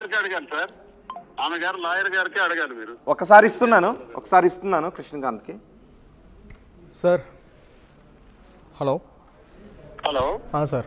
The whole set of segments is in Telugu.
గారికి అడగాలి సార్ ఆమె గారు లాయర్ గారికి అడగాలి మీరు ఒకసారి ఇస్తున్నాను ఒకసారి ఇస్తున్నాను కృష్ణకాంత్కి సార్ హలో హలో ఆ, సార్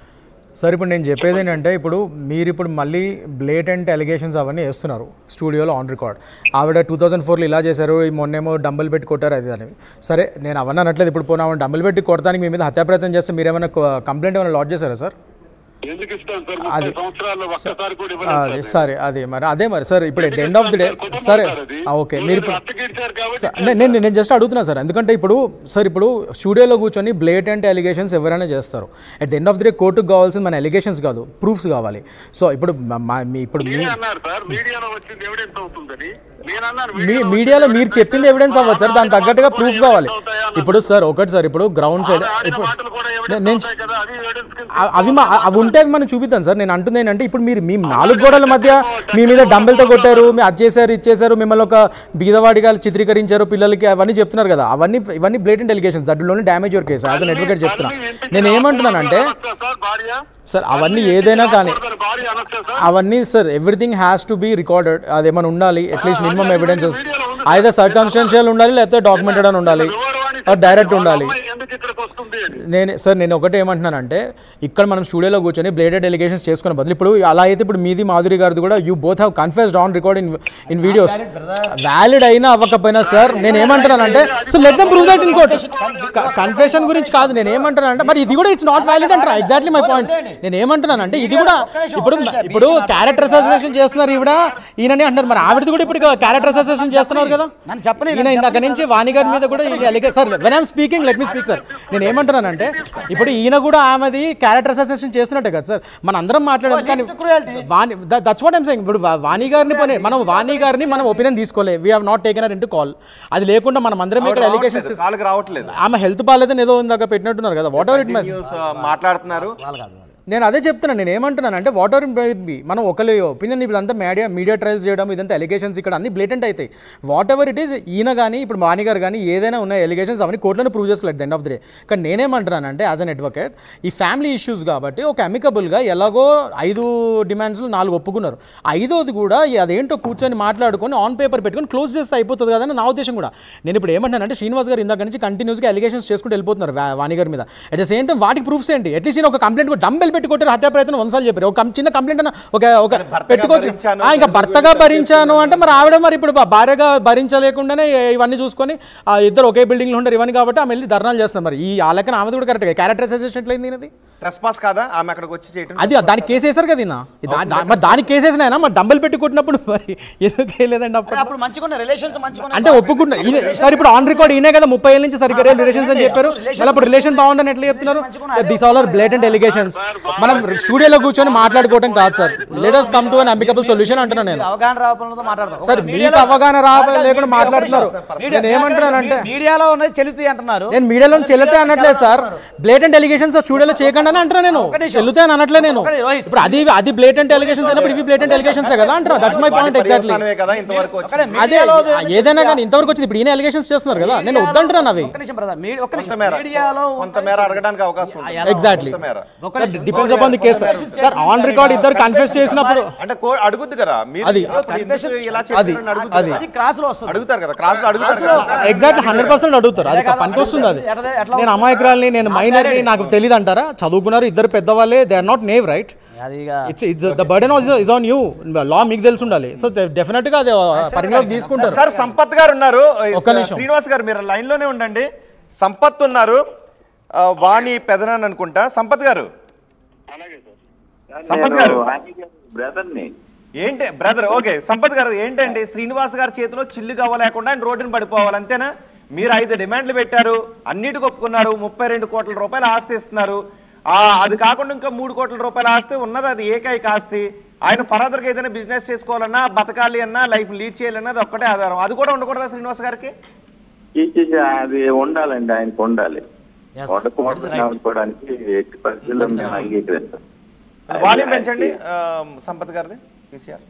సార్ ఇప్పుడు నేను చెప్పేది ఏంటంటే ఇప్పుడు మీరు ఇప్పుడు మళ్ళీ బ్లేటెంట్ ఎలిగేషన్స్ అవన్నీ వేస్తున్నారు స్టూడియోలో ఆన్ రికార్డ్ ఆవిడ టూ థౌసండ్ ఫోర్లో ఇలా చేశారు ఈ మొన్నేమో డంబుల్ పెట్టి కొట్టారు అది అని సరే నేను అవన్నీ అనట్లేదు ఇప్పుడు పోనా డంబుల్ పెట్టి కొడతానికి మీ మీద హత్యాప్రయత్నం చేస్తే మీరు ఏమైనా కంప్లైంట్ ఏమైనా లాడ్ చేశారా సార్ ఎందుకు ఇస్తాను సార్ ముప్పై సంవత్సరాల్లో ఒక్కసారి కూడా ఇవ్వలేదు అది సార్ సరే అది మరి అదే మరి సార్ ఇప్పుడు at end of the day కుటుంబం సరే సార్ అది. ఆ, ఓకే మీరు మీరు ఇప్పుడు అత్తగిడిచారు కాబట్టి సార్, నే- నేను నేను జస్ట్ అడుగుతున్నా సార్ ఎందుకంటే ఇప్పుడు సార్ ఇప్పుడు స్టూడియోలో కూర్చొని బ్లేటెంట్ ఎలిగేషన్స్ ఎవరైనా చేస్తారు at the end of the day కోర్టుకు కావాల్సింది మన ఎలిగేషన్స్ కాదు ప్రూఫ్స్ కావాలి సో ఇప్పుడు మ- మా- మీ ఇప్పుడు మీ మీరే అన్నారు సార్ మీడియాలో వచ్చింది ఎవిడెన్స్ అవుతుందని నేను అన్నాను మీ మీడియాలో మీడియాలో వచ్చింది మీరు చెప్పింది ఎవిడెన్స్ అవ్వచ్చు సార్ దానికి తగ్గట్టుగా ప్రూఫ్ కావాలి ఇప్పుడు సార్ ఒకటి సార్ ఇప్పుడు గ్రౌండ్ సైడ్ ఆవిడ ఆడిన ఇప్పుడు మాటలు కూడా నే- ఎవిడెన్స్ నేను అవుతాయి కదా అది ఎవిడెన్స్ కింద అ- అవి మా అవి ఉంటే అవి మనం చూపిద్దాం సార్ నేను అంటుంది ఏంటంటే ఇప్పుడు మీరు మీ నాలుగు గోడల మధ్య మీ మీద డంబెల్తో కొట్టారు మీ అది చేశారు ఇది చేశారు మిమ్మల్ని ఒక బీదవాడిగా చిత్రీకరించారు పిల్లలకి అవన్నీ చెప్తున్నారు కదా అవన్నీ ఇవన్నీ బ్లేటెంట్ ఎలిగేషన్స్ దట్లోనే damage your case as an advocate చెప్తున్నా తల్లి ఇంటికి నేను ఏమంటున్నానంటే అనొచ్చా సార్ భార్య సార్ అవన్నీ తల్లి ఏదైనా ఇంటికి కానీ రాకూడదని భార్య అనొచ్చా సార్ అవన్నీ sir everything has to be recorded అదేమైనా ఉండాలి అట్లీస్ట్ మినిమం ఎవిడెన్సెస్ అయితే సర్కమ్స్టెన్షియల్ ఉండాలి లేకపోతే డాక్యుమెంటెడ్ అని ఉండాలి డైరెక్ట్ ఉండాలి అమ్మాయి ఎందుకు ఇక్కడికి వస్తుంది అని నేను సార్ నేను ఒకటే ఏమంటున్నానంటే ఇక్కడ మనం స్టూడియోలో కూర్చొని బ్లేడెడ్ డెలిగేషన్స్ చేసుకునే బదులు ఇప్పుడు అలా అయితే ఇప్పుడు మీది మాధురి గారిది కూడా you both have confessed on record in in videos valid అయినా అవ్వకపోయినా సార్ నేను ఏమంటున్నానంటే so let them prove that in court confession గురించి కాదు నేను ఏమంటున్నానంటే మరి ఇది కూడా ఇట్స్ నాట్ వ్యాలిడ్ అంటారా ఎగ్జాక్ట్లీ మై పాయింట్ నేను ఏమంటున్నానంటే ఇది కూడా ఇప్పుడు ఇప్పుడు క్యారెక్టర్ అసోసియేషన్ చేస్తున్నారు ఈవిడ ఈయనని అంటారు మరి ఆవిడది కూడా ఇప్పుడు క్యారెక్టర్ అసోసియేషన్ చేస్తున్నారు కదా నన్ను చెప్పని ఈయన ఇందాక నుంచి వాణి గారి మీద కూడా ఇది allege sir when I'm speaking let me speak sir నేను ఏమంటున్నానంటే ఇప్పుడు ఈయన కూడా ఆమెది క్యారెక్టర్ అసోసియేషన్ చేస్తున్నట్టే కదా సార్ మన అందరం మాట్లాడాలి కానీ Vani that's what I'm saying ఇప్పుడు వా- వాణి గారిని పని మనం వాణి గారిని మనం ఒపీనియన్ తీసుకోలే we have not taken into call అది లేకుండా మనం అందరం ఇక్కడ ఎలిగేషన్స్ రావట్లేదు, కాళ్ళకి రావట్లేదు ఆమె హెల్త్ బాగాలేదని ఏదో ఇందాక పెట్టినట్టున్నారు కదా whatever it mess news మాట్లాడుతున్నారు నేను అదే చెప్తున్నాను నేను ఏమంటున్నాను అంటే వాట్ ఎవర్ బి మనం ఒకరి ఒపీనియన్ ఇదంతా మీడియా మీడియా ట్రయల్స్ చేయడం ఇదంతా ఎలిగేషన్స్ ఇక్కడ అన్ని బ్లేటెంట్ అవుతాయి వాట్ ఎవర్ ఇట్ ఈస్ ఈయన కానీ ఇప్పుడు మాని గారు కానీ ఏదైనా ఉన్న ఎలిగేషన్స్ అవన్నీ కోర్టులను ప్రూవ్ చేసుకోలేదు the end of the day కానీ నేనేమంటున్నానంటే యాజ్ అన్ అడ్వకేట్ ఈ ఫ్యామిలీ ఇష్యూస్ కాబట్టి ఒక అమికబుల్గా ఎలాగో ఐదు డిమాండ్స్లో నాలుగు ఒప్పుకున్నారు ఐదోది కూడా అదేంటో కూర్చొని మాట్లాడుకొని ఆన్ పేపర్ పెట్టుకొని క్లోజ్ చేస్తే అయిపోతుంది కదని నా ఉద్దేశం కూడా నేను ఇప్పుడు ఏమంటానంటే శ్రీనివాస్ గారు ఇందాక నుంచి కంటిన్యూస్గా ఎలిగేషన్స్ చేసుకుంటూ వెళ్ళిపోతున్నారు వా- వాణి గారి మీద అట్ ద సేమ్ టైం వాటికి ప్రూఫ్స్ ఏంటి అట్లీస్ట్ నేను ఒక కంప్లైంట్ కూడా డంబెల్ పెట్టి కొట్టారు హత్యా ప్రయత్నం వందసార్లు చెప్పారు ఒక కం- చిన్న కంప్లైంట్ అన్న ఒక ఒక భర్తగా పెట్టుకోవచ్చు భరించాను, ఆ, ఇంకా భర్తగా భరించాను అంటే మరి ఆవిడ మరి ఇప్పుడు భా- భార్యగా భరించలేకుండానే ఇవన్నీ చూసుకొని ఆ ఇద్దరు ఒకే బిల్డింగ్లో ఉంటారు ఇవన్నీ కాబట్టి ఆమె వెళ్ళి ధర్నాలు చేస్తారు మరి ఈ ఆ లెక్కన ఆమెది కూడా కరెక్ట్ క్యారెక్టర్ అసోసియేషన్ ఎట్లయింది ఈయనది ట్రెస్ పాస్ కాదా ఆమె అక్కడికి వచ్చి చేయటం అది దానికి కేసు వేశారు కదా ఈయన. దా- దా- మరి దానికి కేసు వేసినా మరి డంబెల్ పెట్టి కొట్టినప్పుడు మరి ఎందుకు వేయలేదండి అప్పుడు అప్పుడు మంచిగా రిలేషన్స్ మంచిగా అంటే ఒప్పుకుంటా ఈయన సార్ ఇప్పుడు ఆన్ రికార్డ్ ఈయనే కదా ముప్పై ఏళ్ళ నుంచి సరిగ్గా రిలేషన్స్ అని చెప్పారు మళ్ళీ అప్పుడు రిలేషన్ బాగుందని ఎట్లా చెప్తున్నారు sir this all are blatant allegations మనం స్టూడియోలో కూర్చొని మాట్లాడుకోవడం కాదు sir letters come to an amicable solution అంటున్నాను నేను అవగాహన రావడంతో మాట్లాడతారు సార్ మీకు అవగాహన రావడం లేకుండా మాట్లాడుతున్నారు నేను ఏమంటున్నానంటే మీడియాలో ఉన్నది చెల్లుతాయి అంటున్నారు నేను మీడియాలో చెల్లితే అనట్లేదు సార్ బ్లేటెంట్ ఎలిగేషన్స్ స్టూడియోలో చేయకుండా అంటున్నా నేను చెల్లితే అని అనట్లే నేను ఒకటి రోహిత్. ఇప్పుడు అది అది బ్లేటెంట్ ఎలిగేషన్స్ అయినప్పుడు ఇవి బ్లేటెంట్ ఎలిగేషన్స్ కదా అంటున్నా దట్స్ మై పాయింట్ ఎగ్జాక్ట్లీ పర్యవసానమే కదా ఇంతవరకు వచ్చి అక్కడే అదే మీడియాలో ఏదైనా కానీ ఇంతవరకు వచ్చింది ఇప్పుడు ఈయన ఎలిగేషన్స్ చేస్తున్నారు కదా నేను వద్దంటున్నాను అవి ఒక్క నిమిషం బ్రదర్ మీ- ఒక్క నిమిషం కొంతమేర మీడియాలో కొంతమేర అడగడానికి అవకాశం ఉంది ఎగ్జాక్ట్లీ కొంతమేర depends upon the case sir on record ఇద్దరు కన్ఫెస్ చేసినప్పుడు అంటే కో అడుగుద్ది కదా మీరు అది. అప్పుడు ఎందుకు ఇలా చేస్తున్నారని అడుగుద్ది అది. కదా. అది క్రాస్ లో వస్తుంది అడుగుతారు కదా క్రాస్ లో అడుగుతారు కదా ఎగ్జాక్ట్లీ హండ్రెడ్ పర్సెంట్ అడుగుతారు అది పనికి వస్తుంది అది ఎట్లా- ఎట్లా నేను అమాయకురాల్ని నేను మైనర్ని నాకు తెలియదు అంటారా చదువుకున్నారు ఇద్దరు పెద్దవాళ్ళే they are not naive right అది ఇక it's it's the burden is on you law మీకు తెలిసి ఉండాలి సో డెఫినెట్ గా అది పరిగణలోకి తీసుకుంటారు సార్ సంపత్ గారు ఉన్నారు ఒక్క నిమిషం. శ్రీనివాస్ గారు మీరు లైన్ లోనే ఉండండి సంపత్ ఉన్నారు ఆ, వాణి పెదనాన్ని అనుకుంటా సంపత్ గారు అలాగే సార్ సంపత్ గారు బ్రదర్ ని ఏంటి బ్రదర్ ఓకే సంపత్ గారు ఏంటండి శ్రీనివాస్ గారి చేతిలో చిల్లు కావలేకుండా ఆయన రోడ్డుని పడిపోవాలి అంతేనా మీరు ఐదు డిమాండ్లు పెట్టారు అన్నిటికి ఒప్పుకున్నారు ముప్పై రెండు కోట్ల రూపాయల ఆస్తి ఇస్తున్నారు ఆ అది కాకుండా ఇంకా మూడు కోట్ల రూపాయల ఆస్తి ఉన్నది అది ఏకైక ఆస్తి ఆయన ఫర్దర్గా ఏదైనా బిజినెస్ చేసుకోవాలన్నా బతకాలి అన్నా లైఫ్ లీడ్ చేయాలన్నా అది ఒక్కటే ఆధారం అది కూడా ఉండకూడదా శ్రీనివాస్ గారికి ఇచ్చేసి అది ఉండాలండి ఆయనకు ఉండాలి Yes, ఉండకూడదు అనుకోవడానికి ఎట్టి పరిస్థితుల్లో మేము అంగీకరిస్తాం వాల్యూమ్ పెంచండి ఆ, సంపత్ గారిది పీసీఆర్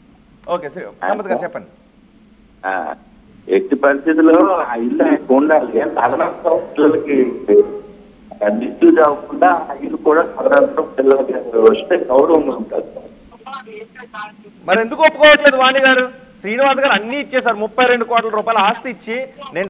ఓకే శ్రీ సంపత్ గారు చెప్పండి ఆ, ఎట్టి పరిస్థితుల్లో ఆ ఇల్లు ఆయనకు ఉండాలి తదనంతరం పిల్లలకి మిస్యూజ్ అవ్వకుండా ఆ ఇల్లు కూడా తదనంతరం పిల్లలకి వస్తే గౌరవంగా ఉంటుంది మరి ఎందుకు ఒప్పుకోవట్లేదు వాణి గారు శ్రీనివాస్ గారు అన్ని ఇచ్చేశారు ముప్పై రెండు కోట్ల రూపాయల ఆస్తి ఇచ్చి నేను